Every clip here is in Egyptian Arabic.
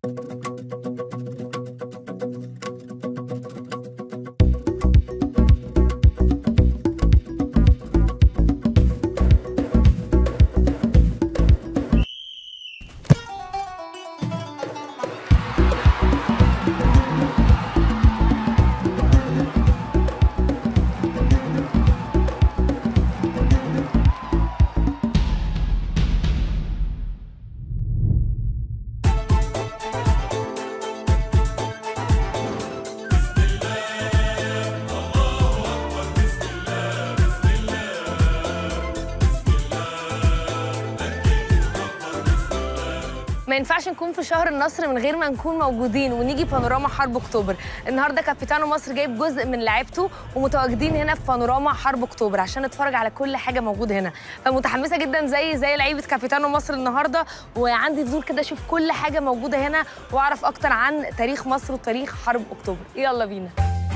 ما ينفعش نكون في شهر النصر من غير ما نكون موجودين ونيجي بانوراما حرب اكتوبر النهارده كابيتانو مصر جايب جزء من لعيبته ومتواجدين هنا في بانوراما حرب اكتوبر عشان نتفرج على كل حاجه موجوده هنا فمتحمسه جدا زي زي لعيبه كابيتانو مصر النهارده وعندي فضول كده اشوف كل حاجه موجوده هنا واعرف اكتر عن تاريخ مصر وتاريخ حرب اكتوبر يلا بينا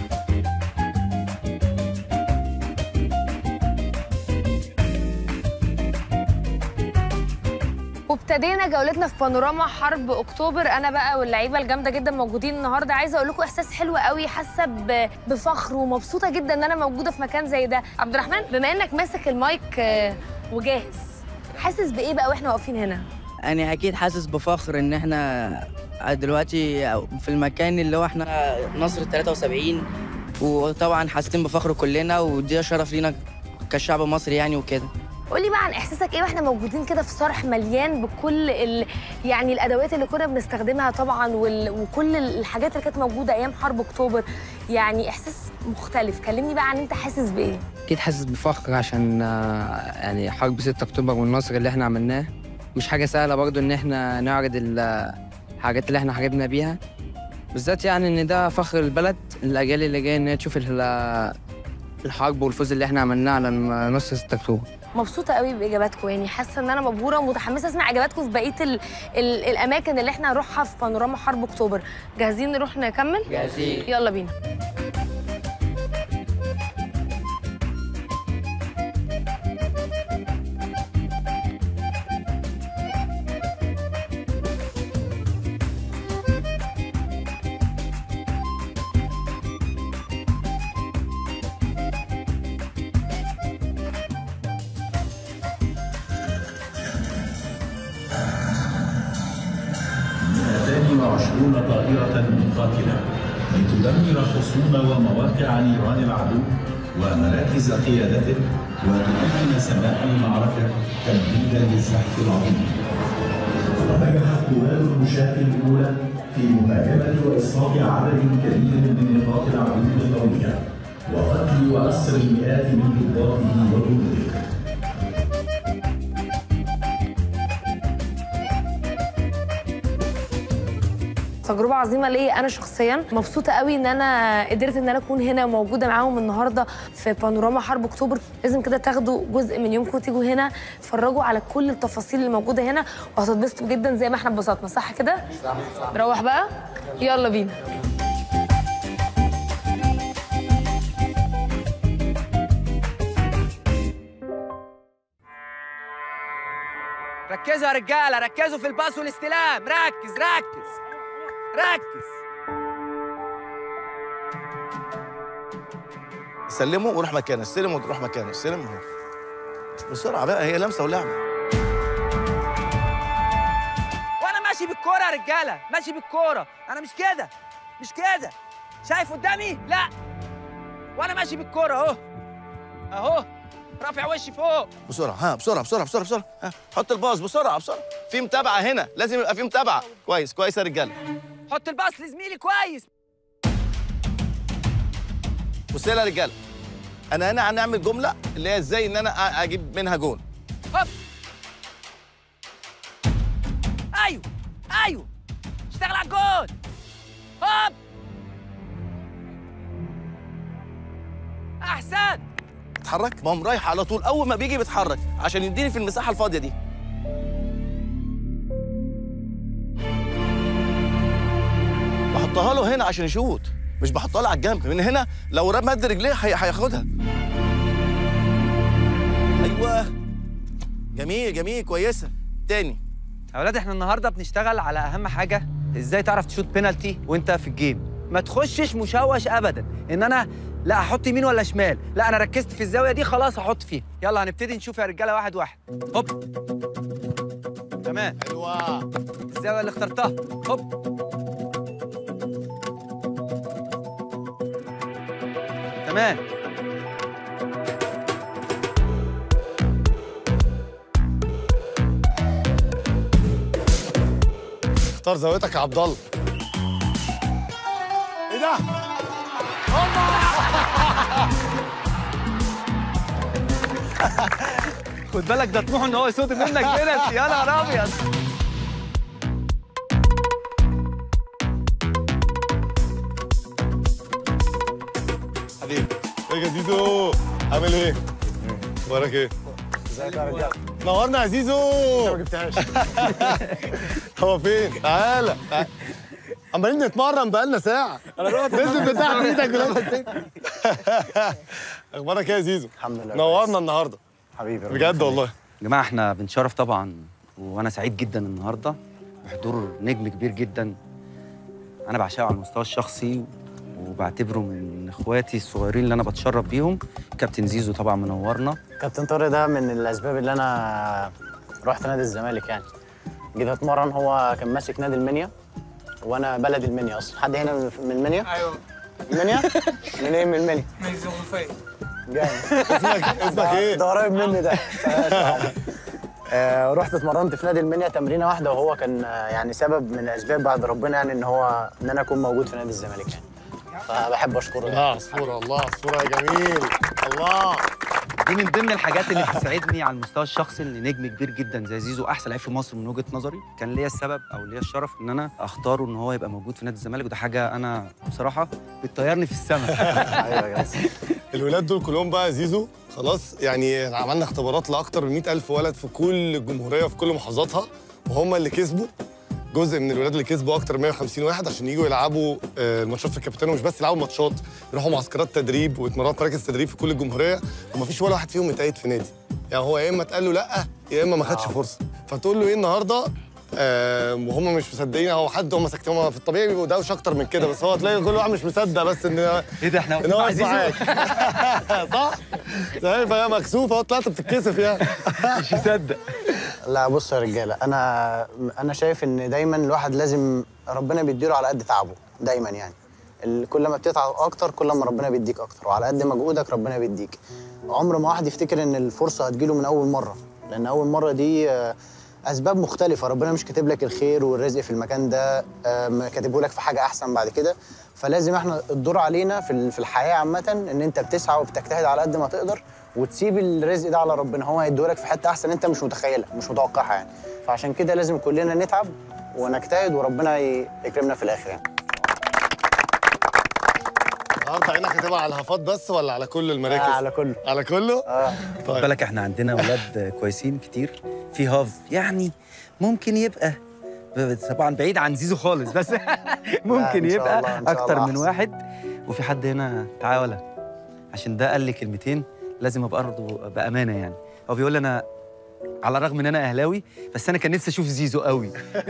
وابتدينا جولتنا في بانوراما حرب اكتوبر انا بقى واللعيبه الجامده جدا موجودين النهارده عايزه اقول لكم احساس حلو قوي حاسه ب- بفخر ومبسوطه جدا ان انا موجوده في مكان زي ده عبد الرحمن بما انك ماسك المايك آه، وجاهز حاسس بايه بقى واحنا واقفين هنا يعني اكيد حاسس بفخر ان احنا دلوقتي في المكان اللي هو احنا نصر 73 وطبعا حاسين بفخر كلنا ودي شرف لينا كشعب مصري يعني وكده قولي بقى عن احساسك ايه واحنا موجودين كده في صرح مليان بكل ال... يعني الادوات اللي كنا بنستخدمها طبعا وال... وكل الحاجات اللي كانت موجوده ايام حرب اكتوبر يعني احساس مختلف كلمني بقى عن انت حاسس بايه اكيد حاسس بفخر عشان آه، يعني حرب 6 اكتوبر والنصر اللي احنا عملناه مش حاجه سهله برضو ان احنا نعرض ال- الحاجات اللي احنا حاربنا بيها بالذات يعني ان ده فخر البلد الاجيال اللي جايه ان هي تشوف ال- الحرب والفوز اللي احنا عملناه على نصر 6 اكتوبر مبسوطه قوي باجاباتكم يعني حاسه ان انا مبهوره ومتحمسه اسمع اجاباتكم في بقيه ال... ال... الاماكن اللي احنا هنروحها في بانوراما حرب اكتوبر جاهزين نروح نكمل جاهزين يلا بينا مئتان وعشرون طائرة قاتلة لتدمر حصون ومواقع نيران العدو ومراكز قيادته وتؤمن سماح المعركة تمهيدا للزحف العظيم. ونجحت قوات المشاة الأولى في مهاجمة وإسقاط عدد كبير من نقاط العدو القوية وقتل وأسر المئات من ضباطه وجنوده. تجربة عظيمة ليا أنا شخصيا مبسوطة قوي إن أنا قدرت إن أنا أكون هنا موجودة معاهم النهاردة في بانوراما حرب أكتوبر لازم كده تاخدوا جزء من يومكم وتيجوا هنا تتفرجوا على كل التفاصيل اللي موجودة هنا وهتتبسطوا جدا زي ما احنا اتبسطنا صح كده؟ صح صح نروح بقى؟ يلا بينا ركزوا يا رجاله ركزوا في الباص والاستلام ركز ركز ركز سلمه وروح مكانه استلم وتروح مكانه استلم اهو بسرعه بقى هي لمسه ولعبه وانا ماشي بالكوره يا رجاله ماشي بالكوره انا مش كده مش كده شايف قدامي لا وانا ماشي بالكوره اهو اهو رافع وشي فوق بسرعه ها بسرعه بسرعه بسرعه بسرعه ها حط الباص بسرعه بسرعه في متابعه هنا لازم يبقى في متابعه كويس كويس يا رجاله حط الباص لزميلي كويس بص يا رجاله انا هنا هنعمل جمله اللي هي ازاي ان انا أ- اجيب منها جون هوب ايوه ايوه اشتغل على الجول هوب احسن اتحرك ما هم رايح على طول اول ما بيجي بيتحرك عشان يديني في المساحه الفاضيه دي بحطها له هنا عشان يشوط مش بحطها له على الجنب من هنا لو رمى مد رجليه هي- هياخدها ايوه جميل جميل كويسه تاني يا ولاد احنا النهارده بنشتغل على اهم حاجه ازاي تعرف تشوت بينالتي وانت في الجيم ما تخشش مشوش ابدا ان انا لا هحط يمين ولا شمال لا انا ركزت في الزاويه دي خلاص هحط فيها يلا هنبتدي نشوف يا رجاله واحد واحد هوب تمام حلوه الزاويه اللي اخترتها هوب تمام اختار زاويتك يا عبد الله ايه ده؟ خد بالك ده طموحه ان هو يصوت منك بينالتي يا نهار ابيض حبيبي ازيك يا زيزو عامل ايه؟ اخبارك ايه؟ ازيك يا رجاله نورنا يا زيزو ما جبتهاش هو فين؟ تعالى تعالى. عمالين نتمرن بقالنا ساعة انا رحت نزل بتاعت ايدك ولابس اخبارك ايه يا زيزو؟ الحمد لله نورنا النهارده حبيبي ربنا بجد والله يا جماعه احنا بنشرف طبعا وانا سعيد جدا النهارده بحضور نجم كبير جدا انا بعشقه على المستوى الشخصي وبعتبره من اخواتي الصغيرين اللي انا بتشرف بيهم كابتن زيزو طبعا منورنا كابتن طارق ده من الاسباب اللي انا رحت نادي الزمالك يعني جيت اتمرن هو كان ماسك نادي المنيا وانا بلد المنيا اصلا حد هنا من من المنيا ايوه المنيا من ايه من المنيا من الزغفية جامد اسمك اسمك ايه؟ ده قريب مني ده آه، رحت اتمرنت في نادي المنيا تمرينه واحده وهو كان آه، يعني سبب من الاسباب بعد ربنا يعني ان هو ان انا اكون موجود في نادي الزمالك يعني فبحب اشكره الله عصفورة الله عصفورة يا جميل الله دي من ضمن الحاجات اللي بتسعدني على المستوى الشخصي ان نجم كبير جدا زي زيزو احسن لعيب في مصر من وجهه نظري كان ليا السبب او ليا الشرف ان انا اختاره ان هو يبقى موجود في نادي الزمالك وده حاجه انا بصراحه بتطيرني في السماء ايوه يا جدع. الولاد دول كلهم بقى يا زيزو خلاص يعني عملنا اختبارات لاكتر من 100000 ولد في كل الجمهوريه وفي كل محافظاتها وهم اللي كسبوا جزء من الولاد اللي كسبوا اكتر من 150 واحد عشان يجوا يلعبوا آه، الماتشات في الكابيتان ومش بس يلعبوا ماتشات يروحوا معسكرات تدريب ويتمرنوا في مراكز تدريب في كل الجمهوريه ومفيش ولا واحد فيهم اتقيد في نادي يعني هو يا اما اتقال له لا يا اما ما خدش فرصه فتقول له ايه النهارده آه وهم مش مصدقين هو حد هم ساكتين هم في الطبيعي بيبقوا دوش اكتر من كده بس هو تلاقي كل واحد مش مصدق بس ان ايه ده احنا ان هو واقفين مع واقف معاك صح؟ صحيح فهي مكسوفه طلعت بتتكسف يعني مش مصدق لا بص يا رجاله انا انا شايف ان دايما الواحد لازم ربنا بيديله على قد تعبه دايما يعني ال- كل ما بتتعب اكتر كل ما ربنا بيديك اكتر وعلى قد مجهودك ربنا بيديك عمر ما واحد يفتكر ان الفرصه هتجيله من اول مره لان اول مره دي آه، اسباب مختلفه ربنا مش كاتب لك الخير والرزق في المكان ده آه، كاتبه لك في حاجه احسن بعد كده فلازم احنا الدور علينا في ال- في الحياه عامه ان انت بتسعى وبتجتهد على قد ما تقدر وتسيب الرزق ده على ربنا هو هيديهولك في حته احسن انت مش متخيلها مش متوقعها يعني فعشان كده لازم كلنا نتعب ونجتهد وربنا ي- يكرمنا في الاخر يعني النهارده عينك هتبقى على الهفات بس ولا على كل المراكز؟ آه، على كله على كله؟ اه خد بالك احنا عندنا اولاد كويسين كتير في هاف يعني ممكن يبقى ب- طبعا بعيد عن زيزو خالص بس ممكن إن شاء يبقى الله، إن شاء اكتر الله من أحسن. واحد وفي حد هنا تعالى عشان ده قال لي كلمتين لازم ابقى برضه بامانه يعني هو بيقول لي انا على الرغم ان انا اهلاوي بس انا كان نفسي اشوف زيزو قوي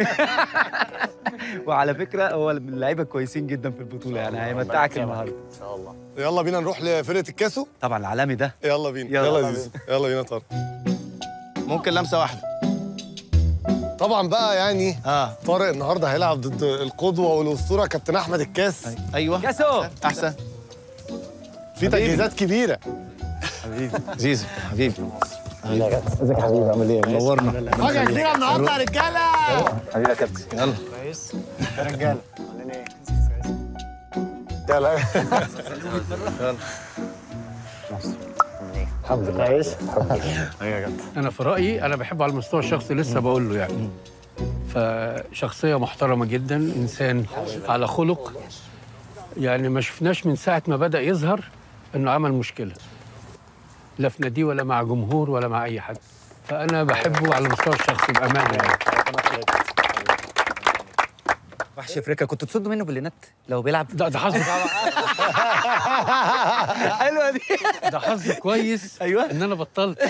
وعلى فكره هو من اللعيبه كويسين جدا في البطوله يعني هيمتعك النهارده ان شاء الله يلا بينا نروح لفرقه الكاسو طبعا العالمي ده يلا بينا يلا. يلا يا زيزو يلا بينا طارق ممكن لمسه واحده طبعا بقى يعني اه طارق النهارده هيلعب ضد القدوه والاسطوره كابتن احمد الكاس ايوه كاسو احسن في تجهيزات كبيره زيزو حبيبي ازيك يا حبيبي عامل ايه؟ نورنا حاجه كبيره النهارده يا رجاله حبيبي يا كابتن يلا كويس يا رجاله عاملين ايه؟ يلا الحمد لله كويس انا في رايي انا بحبه على المستوى الشخصي لسه بقول له يعني فشخصيه محترمه جدا انسان على خلق يعني ما شفناش من ساعه ما بدا يظهر انه عمل مشكله لا في ناديه ولا مع جمهور ولا مع اي حد فانا بحبه على المستوى الشخصي بامانه يعني وحش افريقيا كنت تصد منه باللينات لو بيلعب ده ده حظ حلوه دي ده حظ كويس أيوة. ان انا بطلت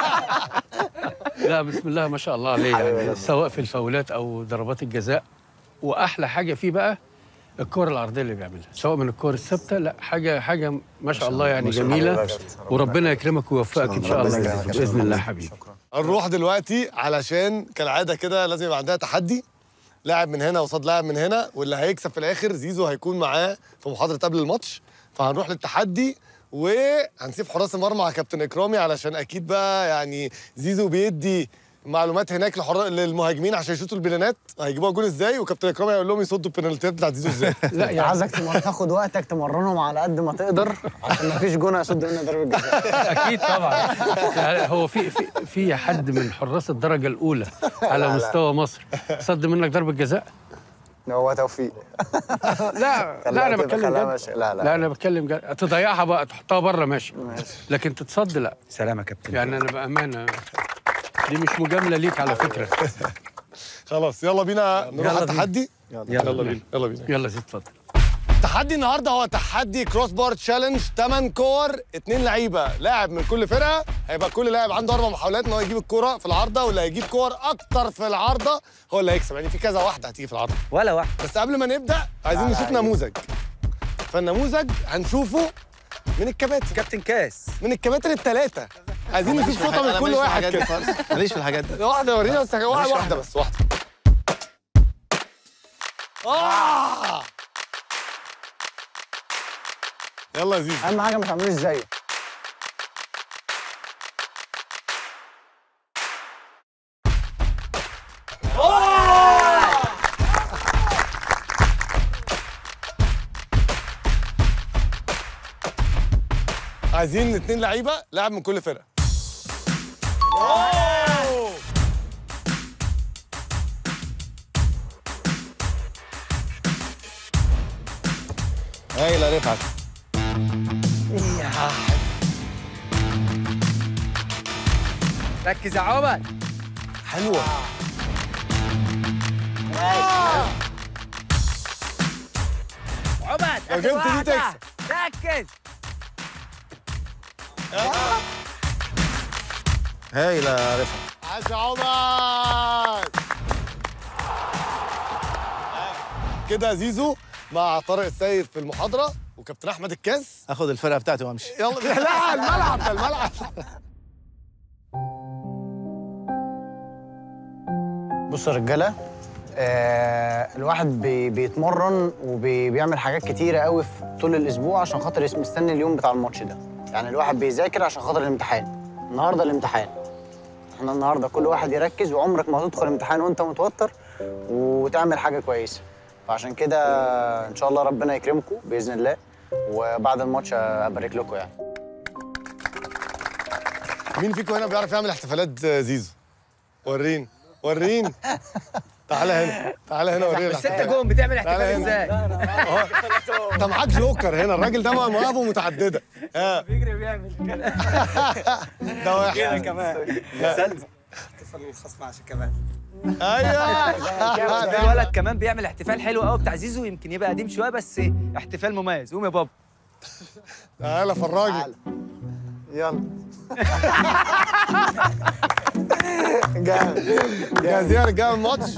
لا بسم الله ما شاء الله عليه يعني سواء في الفاولات او ضربات الجزاء واحلى حاجه فيه بقى الكور العرضيه اللي بيعملها سواء من الكور الثابته لا حاجه حاجه ما شاء الله يعني جميله وربنا يكرمك ويوفقك ان شاء الله باذن الله حبيبي هنروح دلوقتي علشان كالعاده كده لازم يبقى عندها تحدي لاعب من هنا قصاد لاعب من هنا واللي هيكسب في الاخر زيزو هيكون معاه في محاضره قبل الماتش فهنروح للتحدي وهنسيب حراس المرمى مع كابتن اكرامي علشان اكيد بقى يعني زيزو بيدي معلومات هناك لحر... للمهاجمين عشان يشوطوا البلانات هيجيبوها جون ازاي وكابتن اكرامي هيقول لهم يصدوا البنالتيات بتاعت زيزو ازاي لا يعني يعني عايزك تمر- تاخد وقتك تمرنهم على قد ما تقدر عشان ما فيش جون هيصد منه ضربه جزاء اكيد طبعا يعني هو في في في حد من حراس الدرجه الاولى على لا. مستوى مصر صد منك ضربه جزاء هو توفيق لا خلاها لا انا تبقى- بتكلم خلاها جد ماشي. لا، لا. لا انا بتكلم جد تضيعها بقى تحطها بره ماشي لكن تتصد لا سلام يا كابتن يعني انا بامانه دي مش مجامله ليك على فكره خلاص يلا بينا نروح على التحدي يلا بينا يلا بينا يلا زيد اتفضل التحدي النهارده هو تحدي كروس بار تشالنج 8 كور اتنين لعيبه لاعب من كل فرقه هيبقى كل لاعب عنده اربع محاولات ان هو يجيب الكوره في العارضه واللي هيجيب كور اكتر في العارضه هو اللي هيكسب يعني في كذا واحده هتيجي في العارضه ولا واحد بس قبل ما نبدا عايزين نشوف نموذج فالنموذج هنشوفه من الكباتن كابتن كاس من الكباتن الثلاثه عايزين نشوف شوطه من كل واحد كده ماليش في الحاجات دي واحده ورينا بس واحده واحده بس واحده آه! يلا يا زيزو اهم حاجه ما تعملوش زيه عايزين اتنين لعيبه لاعب من كل فرقه هايل يا رفعت ركز يا عمر حلوه عمر لو آخر جبت دي واحدة. تكسب. ركز هايل يا رفعت عاش يا عمر كده زيزو مع طارق السيد في المحاضره وكابتن احمد الكاس اخد الفرقه بتاعتي وامشي يلا لا الملعب ده الملعب بصوا يا رجاله آه الواحد بي بيتمرن وبيعمل حاجات كتيره قوي في طول الاسبوع عشان خاطر يس- مستني اليوم بتاع الماتش ده يعني الواحد بيذاكر عشان خاطر الامتحان النهارده الامتحان احنا النهارده كل واحد يركز وعمرك ما هتدخل امتحان وانت متوتر وتعمل حاجه كويسه فعشان كده ان شاء الله ربنا يكرمكم باذن الله وبعد الماتش ابارك لكم يعني مين فيكم هنا بيعرف يعمل احتفالات زيزو وريني وريني تعالى هنا تعالى هنا وريني بس انت الاحتفال. جون بتعمل تعالى احتفال هنا. ازاي؟ انت معاك جوكر هنا الراجل ده مواهبه متعدده ها بيجري بيعمل كده ده واحد كمان ايوه في ولد كمان بيعمل احتفال حلو قوي بتاع زيزو يمكن يبقى قديم شويه بس احتفال مميز قوم يا بابا تعالى فرجني يلا جامد جاهزين يا رجاله الماتش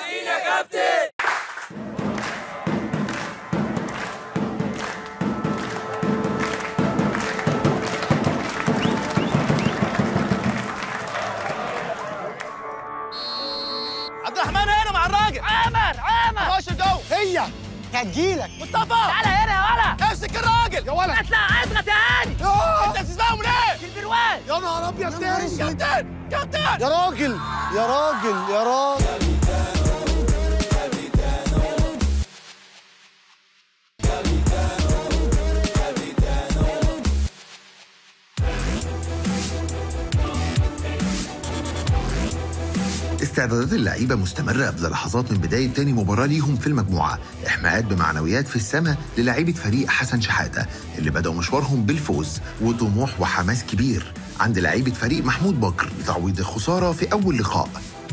عبد الرحمن هنا مع الراجل عامر عامر خش جوه هي هتجيلك مصطفى تعالى هنا يا ولد امسك الراجل يا ولد اطلع اضغط يا هاني انت تسمعهم ليه؟ البروان يا نهار ابيض تاني كابتن كابتن يا راجل يا راجل يا راجل استعدادات اللعيبة مستمرة قبل لحظات من بداية تاني مباراة ليهم في المجموعة إحماءات بمعنويات في السماء للاعيبة فريق حسن شحاتة اللي بدأوا مشوارهم بالفوز وطموح وحماس كبير عند لعيبة فريق محمود بكر لتعويض الخسارة في أول لقاء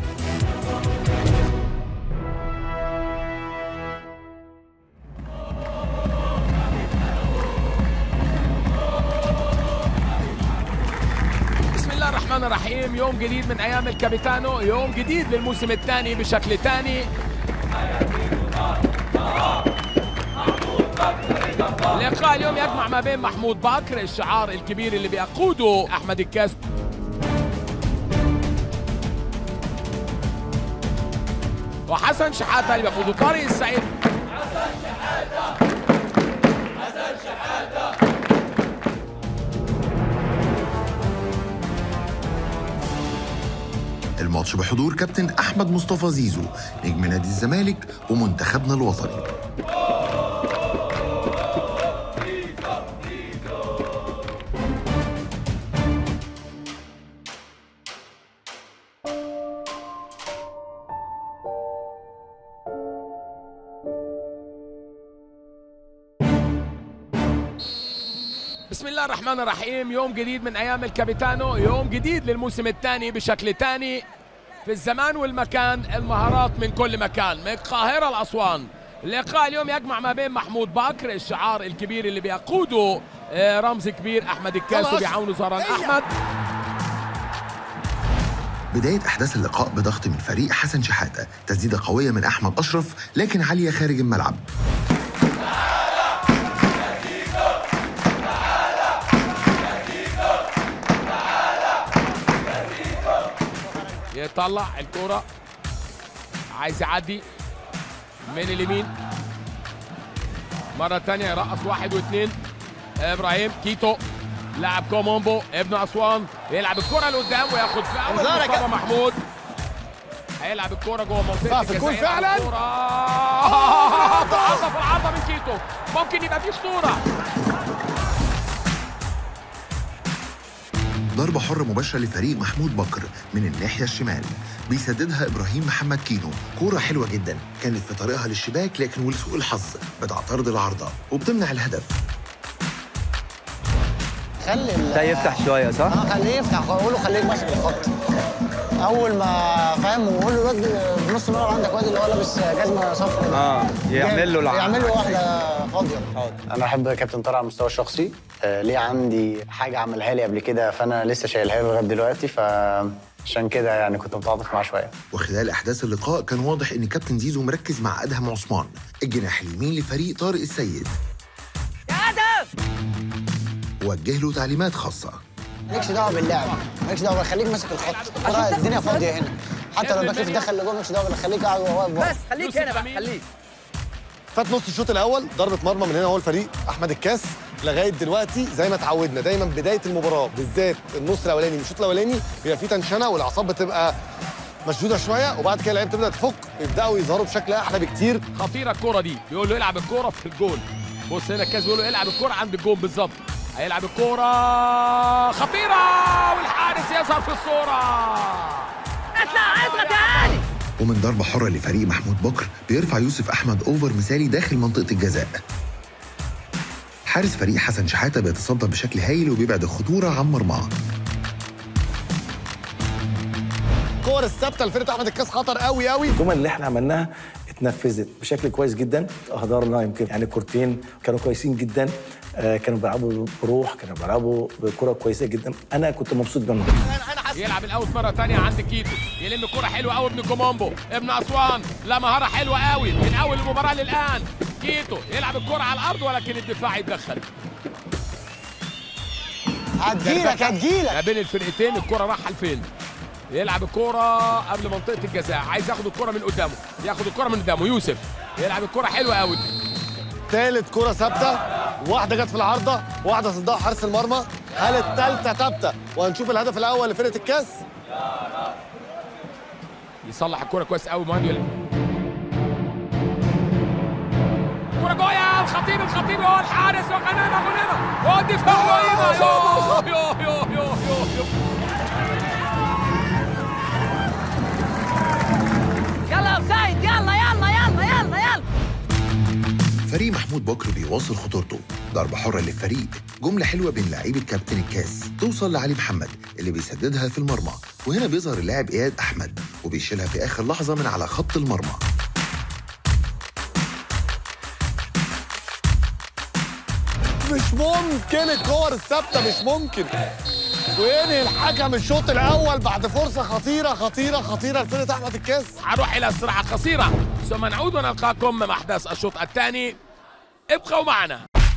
بسم الله الرحمن الرحيم يوم جديد من ايام الكابيتانو يوم جديد للموسم الثاني بشكل ثاني اللقاء اليوم يجمع ما بين محمود بكر الشعار الكبير اللي بيقوده احمد الكاس وحسن شحاته اللي بيقوده طارق السعيد الماتش بحضور كابتن احمد مصطفى زيزو نجم نادي الزمالك ومنتخبنا الوطني بسم الله الرحمن الرحيم يوم جديد من ايام الكابيتانو يوم جديد للموسم الثاني بشكل ثاني في الزمان والمكان المهارات من كل مكان من القاهره لاسوان اللقاء اليوم يجمع ما بين محمود بكر الشعار الكبير اللي بيقوده آه، رمز كبير احمد الكاس خلاص. وبيعاونه زهران احمد بداية أحداث اللقاء بضغط من فريق حسن شحاتة تسديدة قوية من أحمد أشرف لكن عالية خارج الملعب يطلع الكرة عايز يعدي من اليمين مرة تانية يرقص واحد واثنين ابراهيم كيتو لاعب كومومبو ابن اسوان يلعب الكرة لقدام وياخد فاول انذار يا مصطفى كابتن. محمود هيلعب الكرة جوه منطقة ينفع في الجول الجزاء. فعلاً؟ الكرة عرضة في العرضة من كيتو ممكن يبقى في خطورة ضربة حرة مباشرة لفريق محمود بكر من الناحية الشمال بيسددها إبراهيم محمد كينو كورة حلوة جدا كانت في طريقها للشباك لكن ولسوء الحظ بتعترض العارضة وبتمنع الهدف خلي ال- ده يفتح شويه صح؟ اه خليه يفتح قول له خليك ماسك الخط اول ما فاهم وقول له الواد في نص الملعب عندك واد اللي هو لابس جزمه صفرا اه يعمل له الع- يعمل له واحده فاضيه حاضر. انا بحب كابتن طارق على المستوى الشخصي آه ليه عندي حاجه عملها لي قبل كده فانا لسه شايلها له لغايه دلوقتي فعشان كده يعني كنت متعاطف معاه شويه وخلال أحداث اللقاء كان واضح إن كابتن زيزو مركز مع أدهم عثمان الجناح اليمين لفريق طارق السيد يا ادم وجه له تعليمات خاصة مالكش دعوه باللعب مالكش دعوه خليك ماسك الخط الكرة الدنيا فاضيه هنا حتى لو الباك ليفت دخل لجوه مالكش دعوه خليك قاعد واقف بره. بس خليك هنا بقى خليك فات نص الشوط الاول ضربه مرمى من هنا هو الفريق احمد الكاس لغايه دلوقتي زي ما اتعودنا دايما بدايه المباراه بالذات النص الاولاني من الشوط الاولاني بيبقى فيه تنشنه والاعصاب بتبقى مشدوده شويه وبعد كده اللعيبه تبدا تفك ويبداوا يظهروا بشكل احلى بكتير خطيره الكرة دي بيقول له العب الكرة في الجول بص هنا الكاس بيقول له العب الكرة عند الجول بالظبط هيلعب الكرة خطيرة والحارس يظهر في الصورة اطلع اضغط يا علي ومن ضربة حرة لفريق محمود بكر بيرفع يوسف أحمد أوفر مثالي داخل منطقة الجزاء حارس فريق حسن شحاتة بيتصدى بشكل هايل وبيبعد الخطورة عن مرماه الكور الثابته لفرقه احمد الكاس خطر قوي قوي الجمل اللي احنا عملناها اتنفذت بشكل كويس جدا اهدرنا يمكن يعني كورتين كانوا كويسين جدا آه، كانوا بيلعبوا بروح كانوا بيلعبوا بكره كويسه جدا انا كنت مبسوط منهم يلعب الاوت مرة تانية عند كيتو يلم كرة حلوة قوي ابن كومومبو ابن اسوان لا مهارة حلوة قوي من اول المباراة للان كيتو يلعب الكرة على الارض ولكن الدفاع يتدخل هتجيلك هتجيلك ما بين الفرقتين الكرة رايحة لفين يلعب الكرة قبل منطقة الجزاء عايز ياخد الكرة من قدامه ياخد الكرة من قدامه يوسف يلعب الكرة حلوة قوي ثالث كرة ثابتة واحدة جت في العارضة واحدة صدها حارس المرمى هل الثالثة ثابتة وهنشوف الهدف الأول لفرقة الكاس يصلح الكرة كويس قوي مانويل كرة جوية الخطيب الخطيب هو الحارس وغنيمة غنيمة هو الدفاع غنيمة يو يو يو يو يو يو يلا اوفسايد يلا يلا يلا يلا يلا فريق محمود بكر بيواصل خطورته ضربة حرة للفريق جملة حلوة بين لعيبة كابتن الكاس توصل لعلي محمد اللي بيسددها في المرمى وهنا بيظهر اللاعب إياد أحمد وبيشيلها في آخر لحظة من على خط المرمى مش ممكن الكور الثابتة مش ممكن وينهي الحكم الشوط الأول بعد فرصة خطيرة خطيرة خطيرة لفرقة أحمد الكاس هنروح إلى استراحة قصيرة ثم نعود ونلقاكم مع أحداث الشوط الثاني ابقوا معنا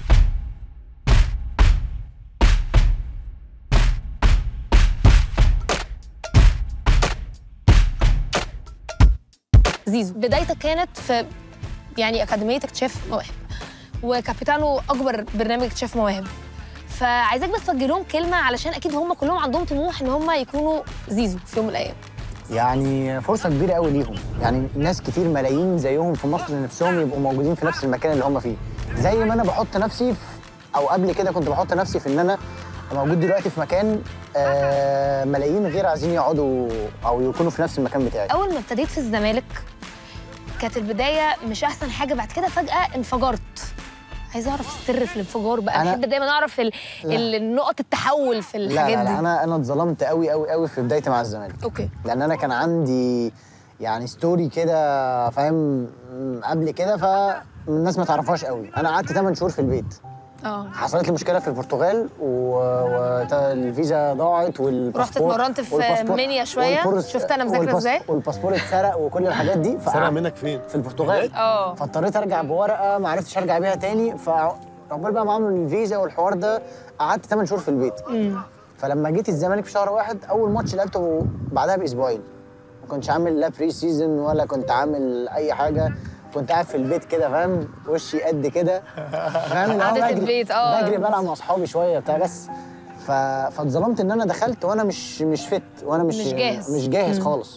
زيزو بدايتك كانت في يعني اكاديميه اكتشاف مواهب وكابيتانو اكبر برنامج اكتشاف مواهب فعايزاك بس توجه لهم كلمه علشان اكيد هم كلهم عندهم طموح ان هم يكونوا زيزو في يوم من الايام يعني فرصه كبيره قوي ليهم يعني ناس كتير ملايين زيهم في مصر نفسهم يبقوا موجودين في نفس المكان اللي هم فيه زي ما انا بحط نفسي في او قبل كده كنت بحط نفسي في ان انا موجود دلوقتي في مكان آه ملايين غير عايزين يقعدوا او يكونوا في نفس المكان بتاعي اول ما ابتديت في الزمالك كانت البدايه مش احسن حاجه بعد كده فجاه انفجرت عايزه اعرف السر في الانفجار بقى أنا- بحب دايما اعرف ال... لا. ال- نقط التحول في لا الحاجات لا, دي لا انا انا اتظلمت قوي قوي قوي في بدايتي مع الزمالك اوكي لان انا كان عندي يعني ستوري كده فاهم م، قبل كده فالناس ما تعرفهاش قوي انا قعدت 8 شهور في البيت اه حصلت لي مشكله في البرتغال والفيزا ضاعت والباسبور رحت اتمرنت في والباسبور- منيا شوية. والبورس- شفت أنا مذاكرة والباس- إزاي؟ والباسبور اتسرق وكل الحاجات دي سرق منك فين؟ في البرتغال اه فاضطريت ارجع بورقه ما عرفتش ارجع بيها تاني فعقبال بقى ما عملوا الفيزا والحوار ده قعدت 8 شهور في البيت فلما جيت الزمالك في شهر واحد اول ماتش لعبته بعدها باسبوعين ما كنتش عامل لا بري سيزون ولا كنت عامل اي حاجه كنت قاعد في البيت كده فاهم وشي قد كده فاهم اللي هو قعدة بجري- البيت، اه. بجري بلعب مع اصحابي شويه بتاع بس ف... فاتظلمت ان انا دخلت وانا مش مش فت وانا مش مش جاهز. مش جاهز مم. خالص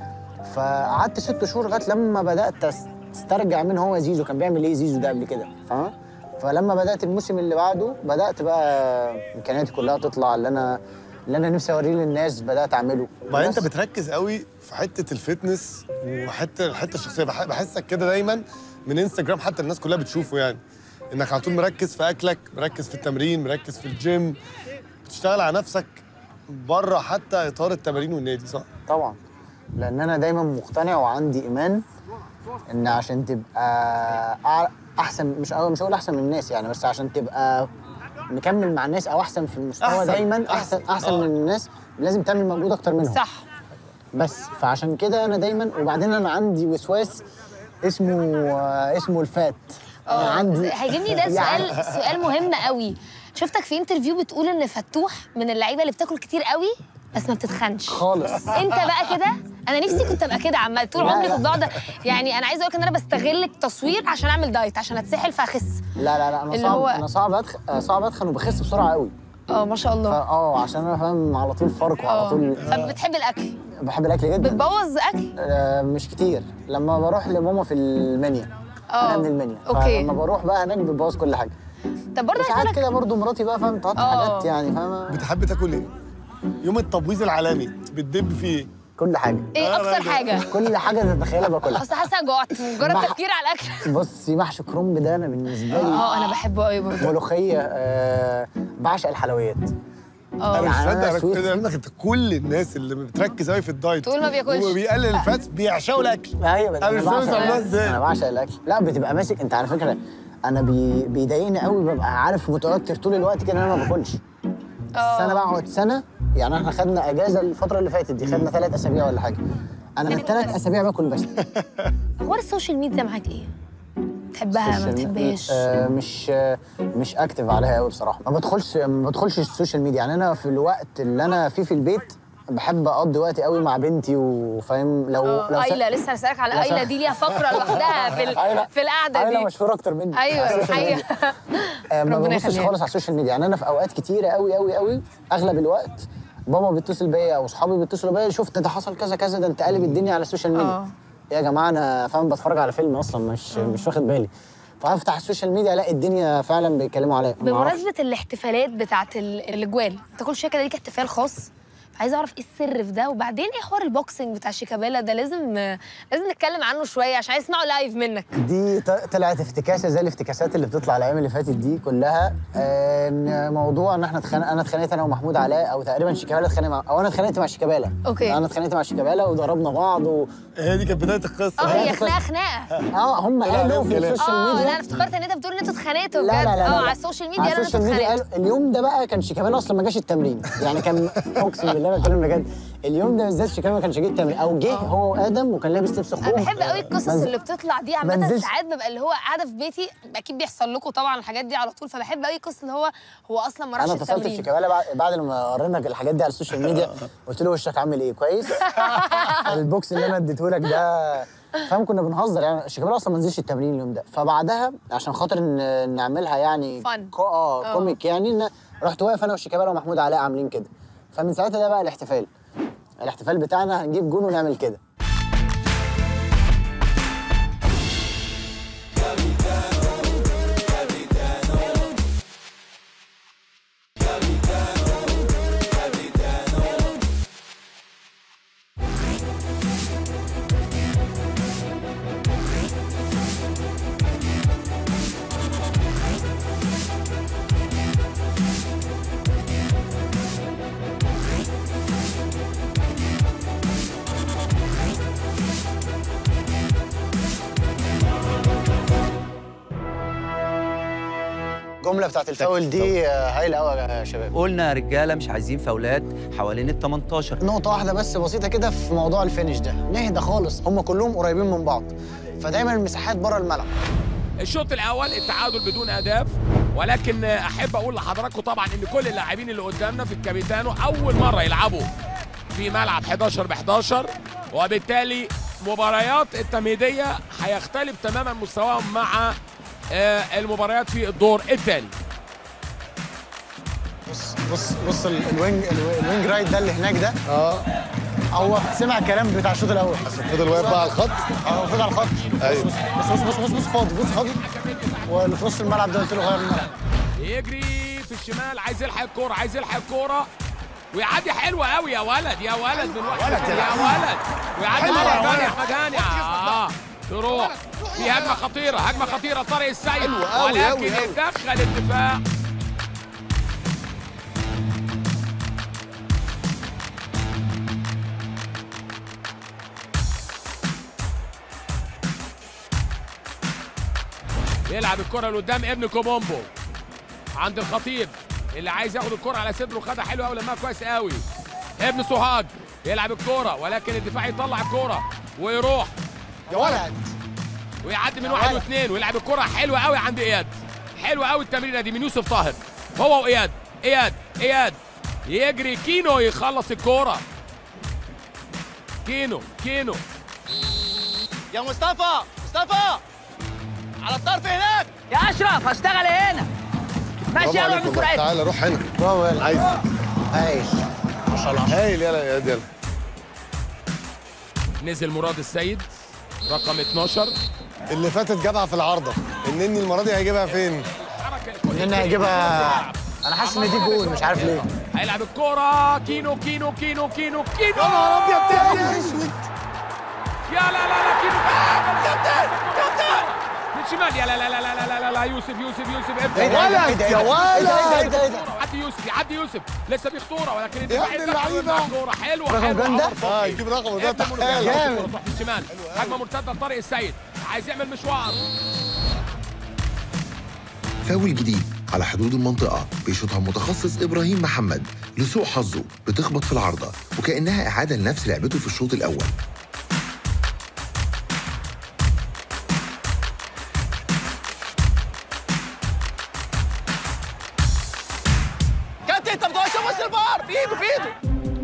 فقعدت ست شهور لغايه لما بدات أس- استرجع مين هو زيزو كان بيعمل ايه زيزو ده قبل كده فاهم فلما بدات الموسم اللي بعده بدات بقى امكانياتي كلها تطلع اللي انا اللي انا نفسي اوريه للناس بدات اعمله بعدين انت بس. بتركز قوي في حته الفتنس وحته الحته الشخصيه بح- بحسك كده دايما من انستجرام حتى الناس كلها بتشوفه يعني انك على طول مركز في اكلك مركز في التمرين مركز في الجيم بتشتغل على نفسك بره حتى اطار التمارين والنادي صح؟ طبعا لان انا دايما مقتنع وعندي ايمان ان عشان تبقى أع- احسن مش مش هقول احسن من الناس يعني بس عشان تبقى مكمل مع الناس او احسن في المستوى أحسن، دايما احسن أحسن. احسن آه. من الناس لازم تعمل مجهود اكتر منهم صح بس فعشان كده انا دايما وبعدين انا عندي وسواس اسمه آه، اسمه الفات انا عندي هيجيبني ده سؤال سؤال مهم قوي شفتك في انترفيو بتقول ان فتوح من اللعيبه اللي بتاكل كتير قوي بس ما بتتخنش خالص انت بقى كده انا نفسي كنت ابقى كده عمال طول لا، عمري لا. كنت بقعد يعني انا عايزه اقول ان انا بستغل التصوير عشان اعمل دايت عشان اتسحل فاخس لا لا لا انا اللي صعب هو- انا صعب أدخ... آه، صعب اتخن وبخس بسرعه قوي اه ما شاء الله اه عشان انا فاهم على طول فرق وعلى اه طول فبتحب الاكل بحب الاكل جدا بتبوظ اكل آه، مش كتير لما بروح لماما في المنيا اه. انا من المنيا اوكي. فلما بروح بقى هناك بتبوظ كل حاجه طب برضه ساعات عايز كده برضو مراتي بقى فاهم تحط اه. حاجات يعني فاهمه بتحب تاكل ايه؟ يوم التبويظ العالمي بتدب فيه ايه؟ كل حاجه ايه اكتر حاجه كل حاجه تتخيلها باكلها اصل حاسه جوعت مجرد بح- تفكير على الاكل بصي محشي كرنب ده انا بالنسبه لي اه انا بحبه قوي برضه ملوخيه آه بعشق الحلويات اه انا مش يعني أنا مصدق سويت- انا انك انت كل الناس اللي بتركز قوي في الدايت تقول ما بياكلش. وبيقلل الفات بيعشقوا الاكل ايوه انا مش فاهم بعشق عملوها الأكل. ازاي انا بعشق الاكل لا بتبقى ماسك انت على فكره انا بي... بيضايقني قوي ببقى عارف متوتر طول الوقت كده ان انا ما باكلش بس انا بقعد سنه يعني احنا خدنا اجازه الفتره اللي فاتت دي خدنا ثلاث اسابيع ولا حاجه انا من ثلاث اسابيع باكل بس اخبار السوشيال ميديا معاك ايه؟ تحبها ما السوشيال ميديا- بتحبهاش؟ آه مش آه مش اكتف عليها قوي بصراحه ما بدخلش ما بدخلش السوشيال ميديا يعني انا في الوقت اللي انا فيه في البيت بحب اقضي وقتي قوي مع بنتي وفاهم لو اه لو ايلا لسه هسألك على لو ايلا س- دي ليها فقره لوحدها في ال- في القعده ايلا دي مشهوره اكتر مني ايوه على السوشيال ميديا. الحقيقه آه، ما ربنا ببصش يخليها. خالص على السوشيال ميديا يعني انا في اوقات كتيره قوي قوي قوي اغلب الوقت بابا بيتصل بيا او اصحابي بيتصلوا بيا شفت ده حصل كذا كذا ده انت قالب الدنيا على السوشيال اه. ميديا يا جماعه انا فاهم بتفرج على فيلم اصلا مش مش واخد بالي فافتح السوشيال ميديا الاقي الدنيا فعلا بيتكلموا عليا ما أعرفش. بمناسبه الاحتفالات بتاعت ال- الاجوال انت كل شويه كده ليك احتفال خاص عايزه اعرف ايه السر في ده وبعدين ايه حوار البوكسنج بتاع شيكابالا ده لازم لازم نتكلم عنه شويه عشان عايز اسمعه لايف منك دي ط- طلعت افتكاسه زي الافتكاسات اللي بتطلع الايام اللي فاتت دي كلها آه، ان موضوع ان احنا اتخانق انا اتخانقت انا ومحمود علاء او تقريبا شيكابالا اتخانق مع او انا اتخانقت مع شيكابالا أوكي. انا اتخانقت مع شيكابالا وضربنا بعض و... هي دي كانت بدايه القصه اه هي هي دي خناقه خناقه اه هم طلع قالوا عليهم في كلام. السوشيال اه ميديا لا انا افتكرت ان انت بتقول ان انتوا اتخانقتوا لا بجد لا لا لا اه لا. على السوشيال ميديا على قالوا ان انتوا السوشيال ميديا اتخانقتوا قالوا اليوم ده بقى كان شيكابالا اصلا ما جاش التمرين يعني كان اقسم بالله بتكلم بجد اليوم ده بالذات شيكابالا ما كانش جه التمرين او جه هو وادم وكان لابس لبس اخوه انا بحب قوي القصص منزل- اللي بتطلع دي ما عامه نزلش. ساعات ببقى اللي هو قاعده في بيتي اكيد بيحصل لكم طبعا الحاجات دي على طول فبحب قوي القصه اللي هو هو اصلا ما راحش انا اتصلت التمرين بشيكابالا بعد, بعد لما ورينا الحاجات دي على السوشيال ميديا قلت له وشك عامل ايه كويس البوكس اللي انا اديته لك ده فاهم كنا بنهزر يعني شيكابالا اصلا ما نزلش التمرين اليوم ده فبعدها عشان خاطر ن- نعملها يعني فن. كو اه آه. كوميك يعني إن رحت واقف انا وشيكابالا ومحمود علاء عاملين كده فمن ساعتها ده بقى الاحتفال الاحتفال بتاعنا هنجيب جون ونعمل كده الجمله بتاعت الفاول دي آه، هايله قوي يا شباب قلنا يا رجاله مش عايزين فاولات حوالين ال 18 نقطة واحدة بس بسيطة كده في موضوع الفينش ده نهدى خالص هم كلهم قريبين من بعض فدايما المساحات بره الملعب الشوط الاول التعادل بدون اهداف ولكن احب اقول لحضراتكم طبعا ان كل اللاعبين اللي قدامنا في الكابيتانو اول مره يلعبوا في ملعب 11 ب 11 وبالتالي مباريات التمهيديه هيختلف تماما مستواهم مع آه، المباريات في الدور الثاني بص بص بص ال- الوينج الو- الوينج رايت ده اللي هناك ده اه هو سمع الكلام بتاع الشوط الاول فضل واقف بقى على الخط اه فضل على الخط أيوة. بص بص بص بص بص فاضي بص فاضي واللي في نص الملعب ده قلت له غير الملعب يجري في الشمال عايز يلحق الكوره عايز يلحق الكوره ويعدي حلو قوي يا ولد يا ولد من واحد يا ولد ويعدي حلو مره يا ثانيه ولد. احمد هاني اه تروح في هجمه خطيره هجمه خطيره طارق السيد حلو أوي ولكن أوي أوي. دخل الدفاع يلعب الكره لقدام ابن كومومبو عند الخطيب اللي عايز ياخد الكره على صدره خدها حلو قوي لمها كويس قوي ابن سوهاج يلعب الكره ولكن الدفاع يطلع الكره ويروح يا ولد ويعدي من واحد واثنين ويلعب الكره حلوه قوي عند اياد حلوه قوي التمريره دي من يوسف طاهر هو واياد اياد اياد يجري كينو يخلص الكوره كينو كينو يا مصطفى مصطفى على الطرف هناك يا اشرف هشتغل هنا ماشي برافو يلا عليكم بقى. بسرعتك تعالى روح هنا برافو يلا عايز هايل ما شاء الله هايل يلا يا يلا نزل مراد السيد رقم 12 اللي فاتت جابها في العارضه النني المره دي هيجيبها فين؟ النني هيجيبها انا حاسس ان دي جول مش عارف ليه هيلعب الكرة كينو كينو كينو كينو كينو يا نهار ابيض يا اسود يا لا لا لا كينو كابتن كابتن من شمال يا لا لا لا لا لا لا لا يوسف يوسف يوسف ابدا ايه ده ايه ده ايه ده يا ولد. ايه ده ايه ده يعدي يوسف يعدي يوسف لسه في خطوره ولكن يا الدفاع ابن يدخل اللعيبة. مع الكوره حلوه رقم حلوه كام ده؟ عمر صبحي. اه يجيب رقمه ده ابن تعالى منوفي. جامد. الكرة تروح في الشمال هجمه مرتده لطارق السيد عايز يعمل مشوار فاول جديد على حدود المنطقة بيشوطها متخصص إبراهيم محمد لسوء حظه بتخبط في العارضة وكأنها إعادة لنفس لعبته في الشوط الأول كابتن انت بتقعد تبص البار في ايده في ايده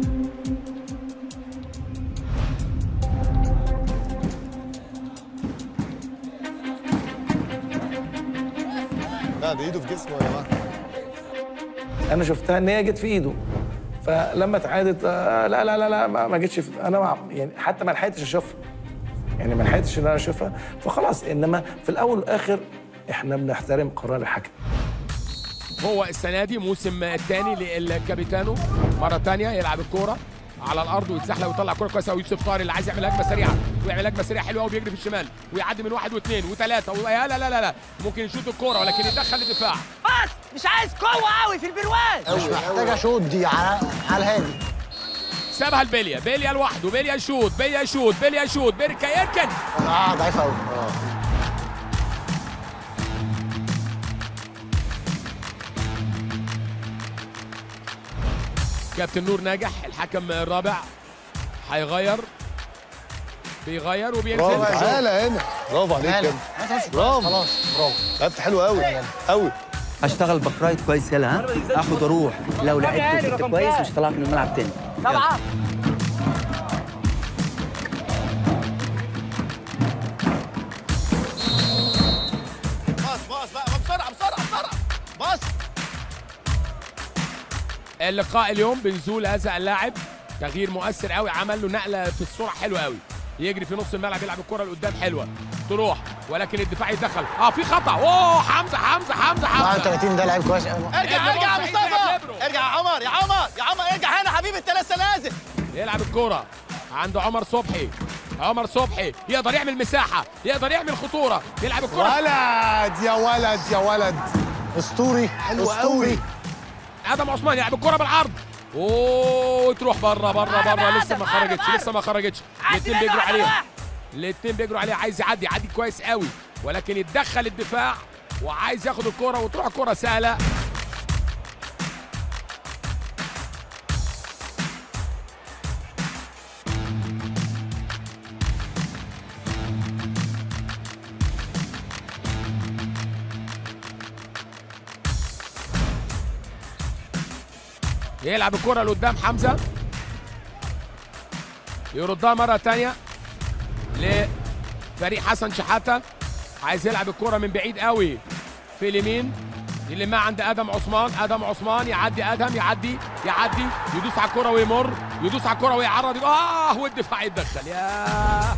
لا ده ايده في جسمه يا جماعه انا شفتها ان هي جت في ايده فلما اتعادت آه، لا لا لا لا ما ما جتش في انا مع يعني حتى ما لحقتش اشوفها يعني ما لحقتش ان انا اشوفها فخلاص انما في الاول والاخر احنا بنحترم قرار الحكم هو السنه دي موسم الثاني للكابيتانو مره ثانيه يلعب الكوره على الارض ويتزحلق ويطلع كوره كويسه ويوسف طارق اللي عايز يعمل هجمه سريعه ويعمل هجمه سريعه حلوه قوي بيجري في الشمال ويعدي من واحد واثنين وثلاثه ويا لا لا لا لا ممكن يشوط الكوره ولكن يدخل الدفاع بس مش عايز قوه قوي في البرواز مش محتاجه شوط دي على على الهادي سابها لبيليا بيليا لوحده بيليا يشوط بيليا يشوط بيليا يشوط بيركا يركن اه ضعيف قوي كابتن نور ناجح الحكم الرابع هيغير بيغير وبينزل برافو تعالى هنا برافو عليك تعالى. كده برافو خلاص برافو لعبت حلو قوي قوي هشتغل باك رايت كويس يلا ها اخد اروح لو لعبت وكنت كويس مش هطلعك من الملعب تاني سبعة باص باص بقى بسرعه بسرعه بسرعه باص اللقاء اليوم بنزول هذا اللاعب تغيير مؤثر قوي عمل له نقله في السرعه حلوه قوي يجري في نص الملعب يلعب الكره لقدام حلوه تروح ولكن الدفاع يتدخل اه في خطا اوه حمزه حمزه حمزه حمزه 34 ده لعيب كويس قوي ارجع ارجع يا مصطفى ارجع يا عمر يا عمر يا عمر ارجع هنا حبيبي انت لسه نازل يلعب الكرة عند عمر صبحي عمر صبحي يقدر يعمل مساحة يقدر يعمل خطورة يلعب الكرة ولد يا ولد يا ولد اسطوري حلو اسطوري قوي ادم عثمان يلعب الكرة بالعرض اوه تروح بره بره بره لسه ما خرجتش لسه ما خرجتش الاثنين بيجروا عليها الاثنين بيجروا عليها عايز يعدي يعدي كويس قوي ولكن يتدخل الدفاع وعايز ياخد الكرة وتروح الكرة سهلة يلعب الكرة لقدام حمزة يردها مرة تانية لفريق حسن شحاتة عايز يلعب الكرة من بعيد قوي في اليمين يلمها عند ادم عثمان ادم عثمان يعدي ادم يعدي يعدي يدوس على الكرة ويمر يدوس على الكرة ويعرض اه والدفاع يتدخل ياه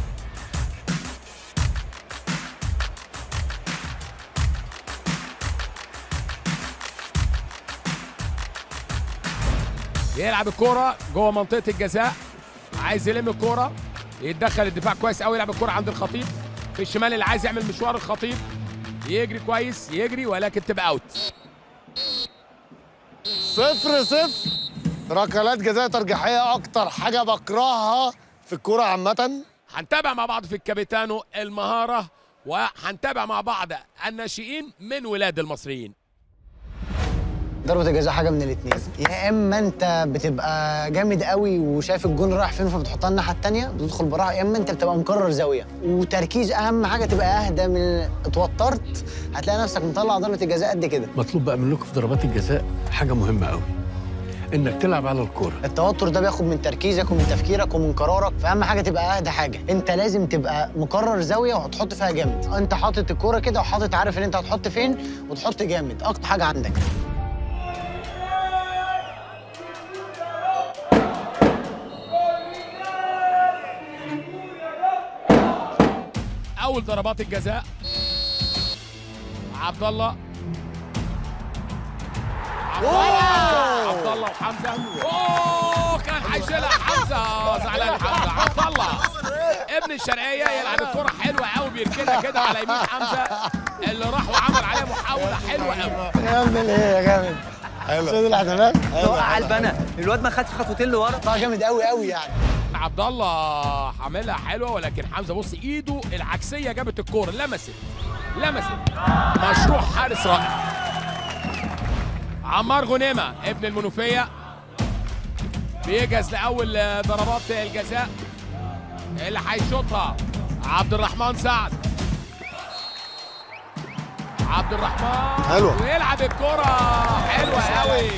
يلعب الكرة جوه منطقة الجزاء عايز يلم الكرة يتدخل الدفاع كويس قوي يلعب الكرة عند الخطيب في الشمال اللي عايز يعمل مشوار الخطيب يجري كويس يجري ولكن تبقى اوت صفر صفر ركلات جزاء ترجيحيه اكتر حاجه بكرهها في الكوره عامه هنتابع مع بعض في الكابيتانو المهارة وهنتابع مع بعض الناشئين من ولاد المصريين ضربة الجزاء حاجة من الاتنين يا اما انت بتبقى جامد قوي وشايف الجون رايح فين فبتحطها الناحية التانية بتدخل براحة يا اما انت بتبقى مكرر زاوية وتركيز اهم حاجة تبقى اهدى من اتوترت هتلاقي نفسك مطلع ضربة الجزاء قد كده مطلوب بقى منكم في ضربات الجزاء حاجه مهمه قوي انك تلعب على الكوره التوتر ده بياخد من تركيزك ومن تفكيرك ومن قرارك فاهم حاجه تبقى اهدى حاجه انت لازم تبقى مقرر زاويه وهتحط فيها جامد انت حاطط الكوره كده وحاطط عارف ان انت هتحط فين وتحط جامد اكتر حاجه عندك اول ضربات الجزاء عبد الله عبد الله عبد الله وحمزه اوه كان هيشيلها حمزه زعلان حمزه عبد الله ابن الشرقيه يلعب الكره حلوه قوي بيركنها كده على يمين حمزه اللي راح وعمل عليه محاوله حلوه قوي كمل ايه يا جامد حلو شوف الاحتمال توقع البنا الواد ما خدش خطوتين لورا طلع جامد قوي قوي يعني عبد الله عاملها حلوه ولكن حمزه بص ايده العكسيه جابت الكوره لمست لمست مشروع حارس رائع عمار غنيمه ابن المنوفيه بيجهز لاول ضربات الجزاء اللي هيشوطها عبد الرحمن سعد عبد الرحمن حلوة. ويلعب الكرة حلوة قوي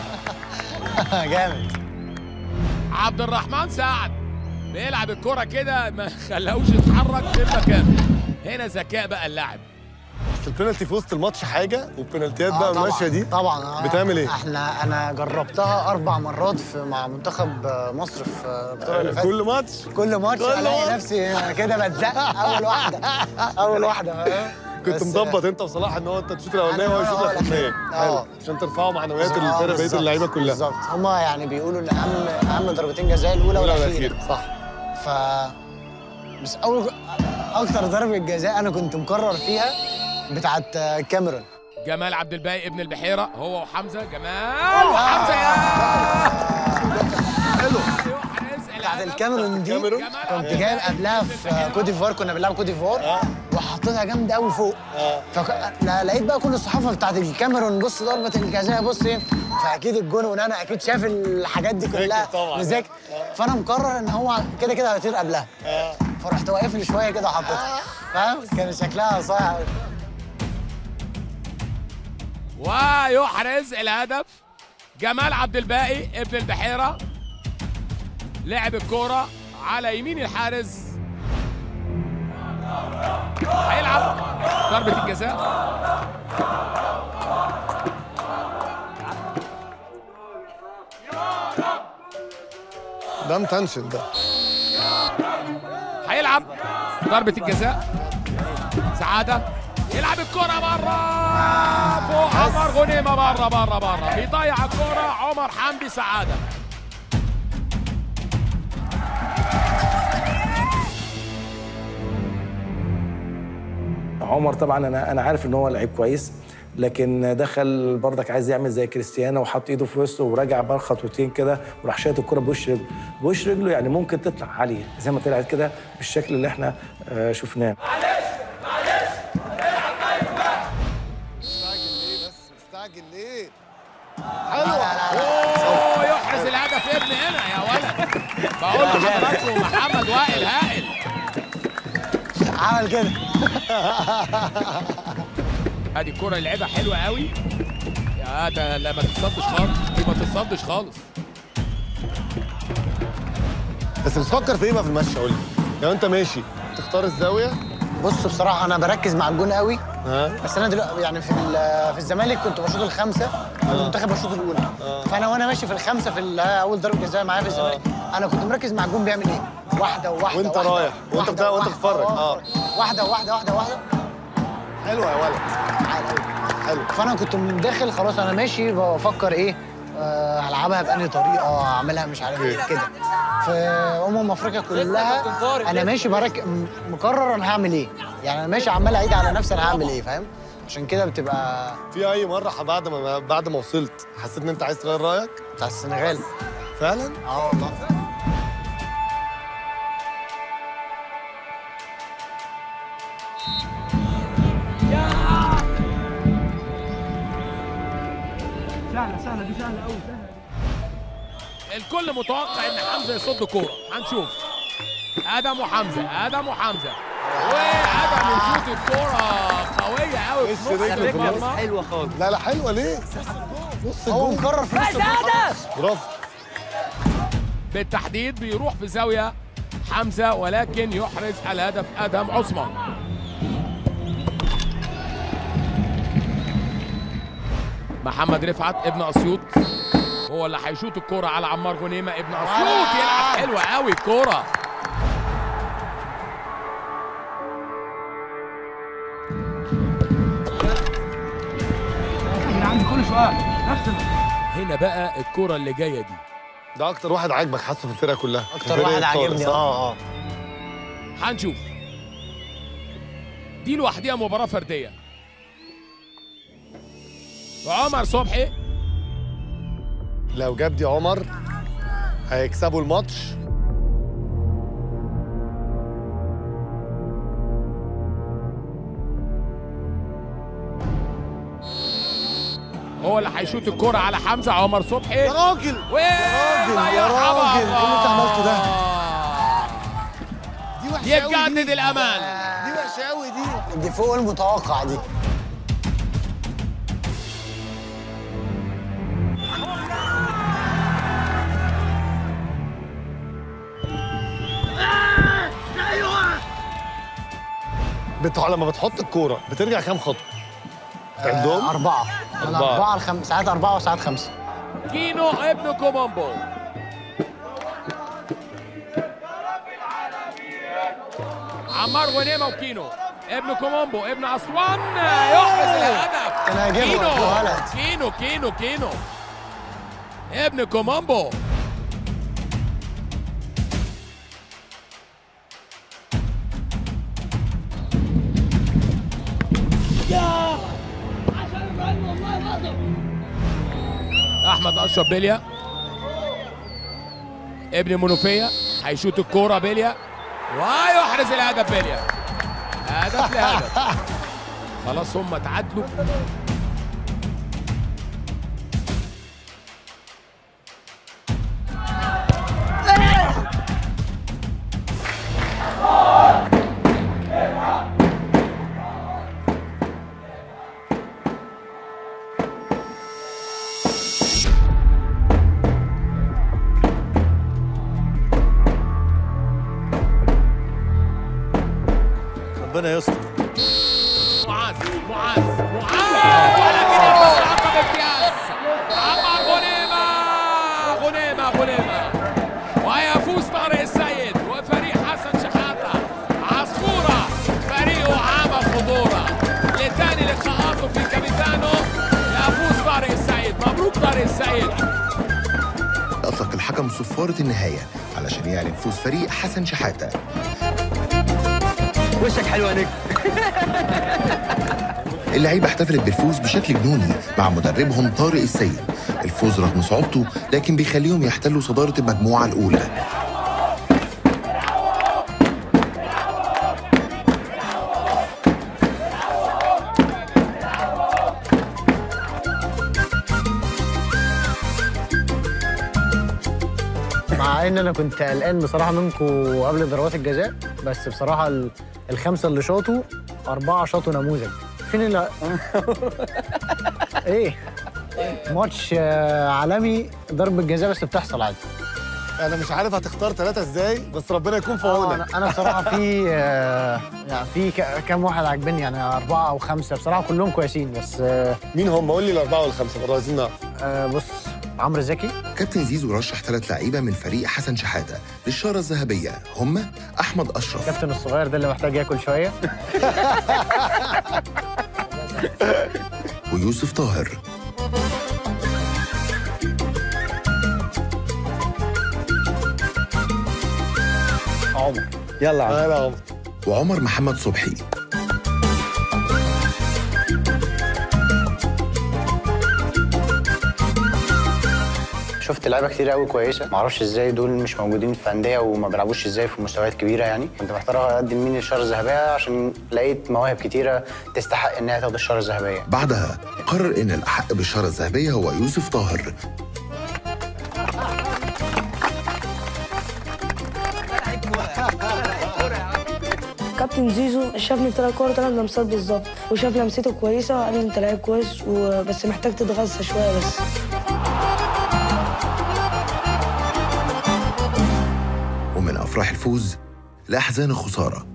جامد عبد الرحمن سعد بيلعب الكرة كده ما خلاهوش يتحرك من مكانه هنا ذكاء بقى اللاعب بس البينالتي في وسط الماتش حاجه والبينالتيات آه بقى طبعاً، الماشيه دي طبعا آه. بتعمل ايه؟ احنا انا جربتها اربع مرات في مع منتخب مصر في البطوله اللي فاتت كل ماتش كل ماتش كل الاقي ماتش. نفسي كده بتزق اول واحده اول واحده فاهم؟ كنت بس- مظبط انت وصلاح ان هو انت تشوط الاولانيه أنا وهو يشوط هو الاخرانيه الأخير. حلو. آه. عشان ترفعوا معنويات آه، الفرق بقيه بالظبط. اللعيبه كلها بالظبط هما يعني بيقولوا ان اهم اهم ضربتين جزاء الاولى الأولى والاخيره والأخيرة، صح ف بس اول اكتر ضربه جزاء انا كنت مكرر فيها بتاعت كاميرون جمال عبد الباقي ابن البحيرة هو وحمزة جمال وحمزة يا حلو بتاعت الكاميرون دي كنت جايب قبلها في كوت ديفوار كنا بنلعب كوت ديفوار وحطيتها جامده قوي فوق فك... لا- لقيت بقى كل الصحافه بتاعت الكاميرون بص ضربه الجزاء بص ايه فاكيد الجون ونانا اكيد شاف الحاجات دي كلها طبعاً. مذاكر فانا مقرر ان هو كده كده هيطير قبلها فرحت واقف لي شويه كده حطيتها فاهم كان شكلها صايع أوي. ويحرز الهدف جمال عبد الباقي ابن البحيرة لعب الكورة على يمين الحارس هيلعب ضربة الجزاء ده متنشن ده هيلعب ضربة الجزاء سعادة يلعب الكرة بره فوق عمر غنيمة بره بره بره بيضيع الكرة عمر حمدي سعادة عمر طبعا انا انا عارف ان هو لعيب كويس لكن دخل برضك عايز يعمل زي كريستيانو وحط ايده في وسطه ورجع بقى خطوتين كده وراح شايط الكره بوش رجله بوش رجله يعني ممكن تطلع عاليه زي ما طلعت كده بالشكل اللي احنا آه، شفناه مستعجل ليه؟ اوه يحرز الهدف ابن هنا يا ولد بقول لحضراتكم محمد وائل هائل عمل كده ادي الكرة اللي لعبها حلوة قوي يا ده لا ما تصدش خالص دي ما تصدش خالص بس بتفكر في ايه بقى في المشي قول لي لو انت ماشي تختار الزاويه بص بصراحه انا بركز مع الجون قوي ها بس انا دلوقتي يعني في ال- في الزمالك كنت بشوط الخمسه في المنتخب بشوط الاولى فانا وانا ماشي في الخمسه في ال- اول ضربه جزاء معايا في الزمالك انا كنت مركز مع الجون بيعمل ايه واحده وواحده وانت واحدة، رايح وانت واحدة بتاع وانت وواحدة، بتتفرج اه واحده واحده واحده واحده حلوه يا ولد حلو فانا كنت من داخل خلاص انا ماشي بفكر ايه آه، هلعبها بأنهي طريقه اعملها مش عارف ايه كده في امم افريقيا كلها انا ماشي برك م- مقرر انا هعمل ايه يعني انا ماشي عمال اعيد على نفسي انا هعمل ايه فاهم عشان كده بتبقى في اي مره بعد ما بعد ما وصلت حسيت ان انت عايز تغير رايك بتاع السنغال فعلا اه والله سهله سهله دي سهله قوي سهله الكل متوقع ان حمزة يصد كورة هنشوف ادم وحمزة ادم وحمزة وادم يشوط الكورة قوية قوي في نص المرمى حلوه خالص لا لا حلوه ليه نص هو الجون. مقرر في نص بس الجون هدف! خلاص. برافو بالتحديد بيروح في زاوية حمزة ولكن يحرز الهدف ادم عثمان محمد رفعت ابن اسيوط هو اللي هيشوط الكرة على عمار غنيمة ابن اسيوط يلعب حلوة قوي الكرة انا عندي كل شويه نفس هنا بقى الكرة اللي جاية دي ده اكتر واحد عاجبك حاسه في الفرقه كلها اكتر فرقة واحد طارق، عاجبني صح؟ اه اه هنشوف دي لوحديها مباراة فردية وعمر صبحي لو جاب دي عمر هيكسبوا الماتش هو اللي هيشوط الكرة على حمزة عمر صبحي يا راجل و يا راجل يا راجل ايه اللي انت عملته ده دي وحشه قوي يجدد الأمان دي وحشه قوي دي دي فوق المتوقع دي بتح... لما بتحط الكوره بترجع كام خطوه؟ تعدهم؟ آه، أربعة من أربعة. أربعة لخم... ساعات أربعة وساعات خمسة كينو ابن كومامبو عمار غنيمة وكينو ابن كومامبو ابن أسوان يحرز الهدف أنا هجيبه كينو يا ولد. كينو كينو كينو ابن كومامبو احمد اشرف بليا ابن منوفيه هيشوط الكوره بليا ويحرز الهدف بليا هدف لهدف خلاص هم تعادلوا ربنا يستر معاذ معاذ معاذ ولكن يتوقع بامتياز عمر غنيمة غنيمة غنيمة ويفوز طارق السيد وفريق حسن شحاتة عصفورة فريقه عام خضورة لتاني لقاءاته في كابيتانو يفوز طارق السيد مبروك طارق السيد أطلق الحكم صفارة النهاية علشان يعلن فوز فريق حسن شحاتة وشك حلو يا نجم اللعيبة احتفلت بالفوز بشكل جنوني مع مدربهم طارق السيد الفوز رغم صعوبته لكن بيخليهم يحتلوا صدارة المجموعة الأولى مع ان انا كنت قلقان بصراحه منكم قبل ضربات الجزاء بس بصراحه ال- الخمسه اللي شاطوا اربعه شاطوا نموذج فين اللي ايه ماتش آه، عالمي ضربه جزاء بس بتحصل عادي انا مش عارف هتختار ثلاثه ازاي بس ربنا يكون في آه، عونك انا انا بصراحه في آه، يعني في ك- كام واحد عاجبني يعني اربعه او خمسه بصراحه كلهم كويسين بس آه، مين هم قول لي الاربعه والخمسه برضه عايزين نعرف آه، بص عمرو زكي كابتن زيزو رشح ثلاث لعيبة من فريق حسن شحاتة للشارة الذهبية هم أحمد أشرف الكابتن الصغير ده اللي محتاج ياكل شويه ويوسف طاهر عمر يلا عم. انا عمر وعمر محمد صبحي شفت لعيبه كتير قوي كويسه معرفش ازاي دول مش موجودين في انديه وما بيلعبوش ازاي في مستويات كبيره يعني كنت محتار اقدم مين الشاره الذهبيه عشان لقيت مواهب كتيره تستحق انها تاخد الشاره الذهبيه بعدها قرر إن الأحق بالشارة الذهبية هو يوسف طاهر كابتن زيزو شافني في ثلاث كور ثلاث لمسات بالظبط وشاف لمسته كويسه وقال لي انت لعيب كويس وبس محتاج تتغذى شويه بس ومن أفراح الفوز لأحزان الخسارة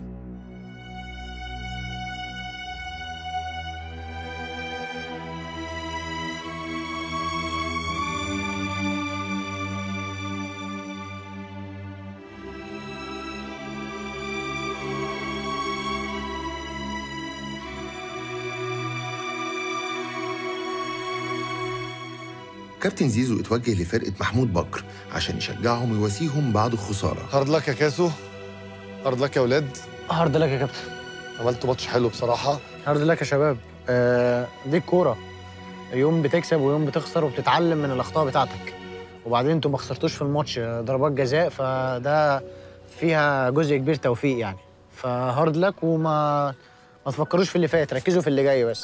كابتن زيزو اتوجه لفرقة محمود بكر عشان يشجعهم ويواسيهم بعد الخسارة هارد لك يا كاسو هارد لك يا اولاد هارد لك يا كابتن عملتوا ماتش حلو بصراحه هارد لك يا شباب آه، دي الكوره يوم بتكسب ويوم بتخسر وبتتعلم من الاخطاء بتاعتك وبعدين انتوا ما خسرتوش في الماتش آه، ضربات جزاء فده فيها جزء كبير توفيق يعني فهارد لك وما ما تفكروش في اللي فات ركزوا في اللي جاي بس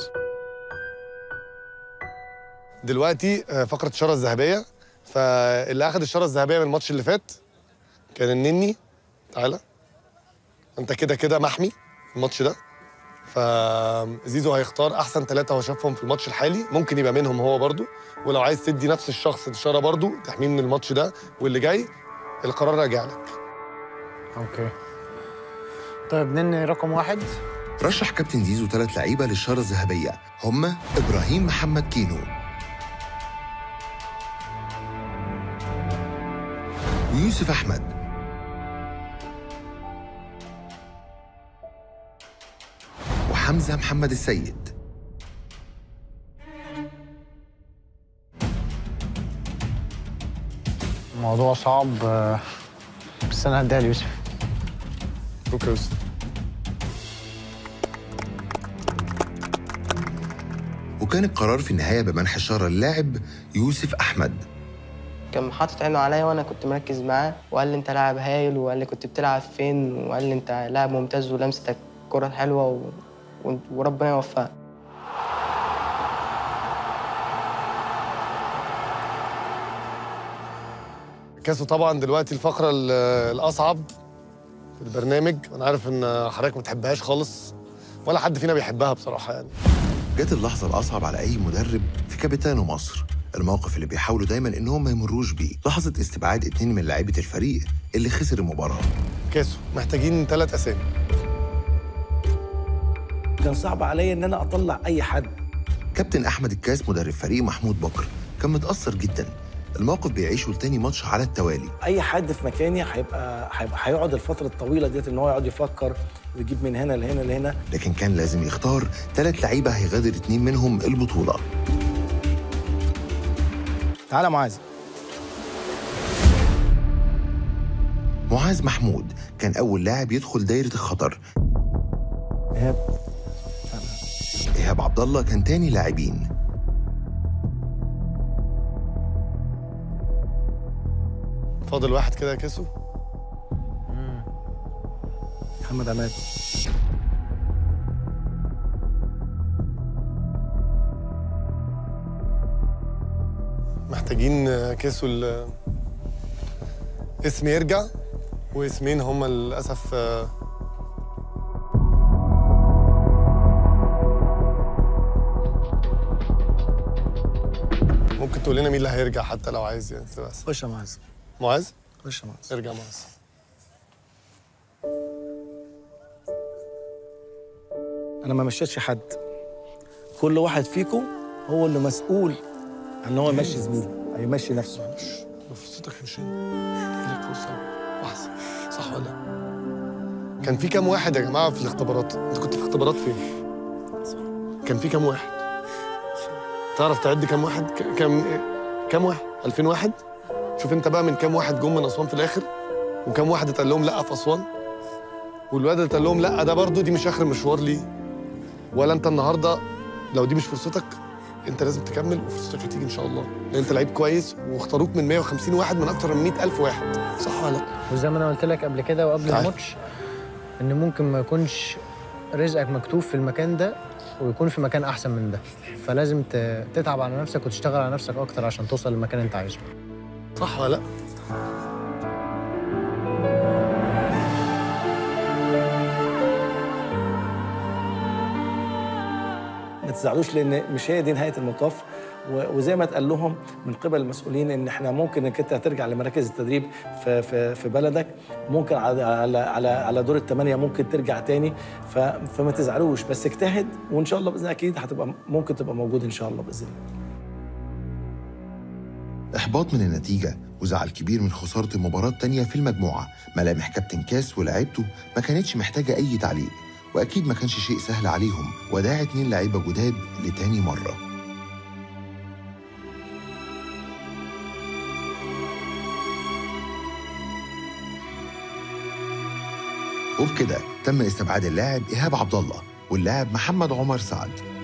دلوقتي آه، فقره الشاره الذهبيه فاللي اخذ الشاره الذهبيه من الماتش اللي فات كان النني تعالى انت كده كده محمي في الماتش ده فزيزو هيختار احسن ثلاثه هو شافهم في الماتش الحالي ممكن يبقى منهم هو برضو ولو عايز تدي نفس الشخص الشاره برضو تحميه من الماتش ده واللي جاي القرار راجع لك اوكي طيب نني رقم واحد رشح كابتن زيزو ثلاث لعيبة للشارة الذهبية هم إبراهيم محمد كينو ويوسف أحمد وحمزة محمد السيد الموضوع صعب آه، بس انا هديها ليوسف مبروك يا يوسف وكان القرار في النهاية بمنح الشارة اللاعب يوسف أحمد كان حاطط عينه عليا وانا كنت مركز معاه وقال لي انت لاعب هايل وقال لي كنت بتلعب فين وقال لي انت لاعب ممتاز ولمستك كرة حلوة و... و... وربنا يوفقك كاسو طبعا دلوقتي الفقره ال- الاصعب في البرنامج انا عارف ان حضرتك ما بتحبهاش خالص ولا حد فينا بيحبها بصراحه يعني جت اللحظة الأصعب على أي مدرب في كابيتانو مصر الموقف اللي بيحاولوا دايما إنهم ما يمروش بيه لحظة استبعاد اتنين من لاعيبة الفريق اللي خسر المباراة كاسو محتاجين ثلاث اسامي وكان صعب عليا ان انا اطلع اي حد كابتن احمد الكاس مدرب فريق محمود بكر كان متاثر جدا الموقف بيعيشه لتاني ماتش على التوالي اي حد في مكاني هيبقى هيبقى هيقعد الفتره الطويله ديت ان هو يقعد يفكر ويجيب من هنا لهنا لهنا لكن كان لازم يختار ثلاث لعيبه هيغادر اتنين منهم البطوله تعالى معاذ معاذ محمود كان اول لاعب يدخل دايره الخطر ايهاب ايهاب عبد الله كان تاني لاعبين فاضل واحد كده يا كيسو محمد عماد محتاجين آه، كيسو ال- اسم يرجع واسمين هما للاسف آه، ممكن تقول لنا مين اللي هيرجع حتى لو عايز يعني بس خش يا معاذ معاذ خش يا معاذ ارجع معاذ انا ما مشيتش حد كل واحد فيكم هو اللي مسؤول عن ان هو يمشي زميله هيمشي نفسه فرصتك يا هشام لك فرصه لحظه صح ولا لا؟ كان في كام واحد يا جماعه في الاختبارات انت كنت في اختبارات فين كان في كام واحد تعرف تعد كام واحد ك- كام كام واحد 2000 واحد شوف انت بقى من كام واحد جم من اسوان في الاخر وكام واحد اتقال لهم لا في اسوان والواد اللي اتقال لهم لا ده برضو دي مش اخر مشوار ليه ولا انت النهارده لو دي مش فرصتك انت لازم تكمل وفرصتك هتيجي ان شاء الله لان انت لعيب كويس واختاروك من 150 واحد من اكتر من 100000 واحد صح ولا لا وزي ما انا قلت لك قبل كده وقبل تعال. الماتش ان ممكن ما يكونش رزقك مكتوب في المكان ده ويكون في مكان احسن من ده فلازم ت- تتعب على نفسك وتشتغل على نفسك اكتر عشان توصل للمكان اللي انت عايزه صح ولا لا ما تزعلوش لان مش هي دي نهايه المطاف و- وزي ما اتقال لهم من قبل المسؤولين ان احنا ممكن انك انت هترجع لمراكز التدريب في في في بلدك ممكن على على على, على دور الثمانيه ممكن ترجع تاني ف فما تزعلوش بس اجتهد وان شاء الله باذن الله اكيد هتبقى ممكن تبقى موجود ان شاء الله باذن الله إحباط من النتيجة وزعل كبير من خسارة المباراة التانية في المجموعة ملامح كابتن كاس ولاعيبته ما كانتش محتاجة أي تعليق وأكيد ما كانش شيء سهل عليهم وداع اتنين لعيبة جداد لتاني مرة وبكده تم استبعاد اللاعب إيهاب عبد الله واللاعب محمد عمر سعد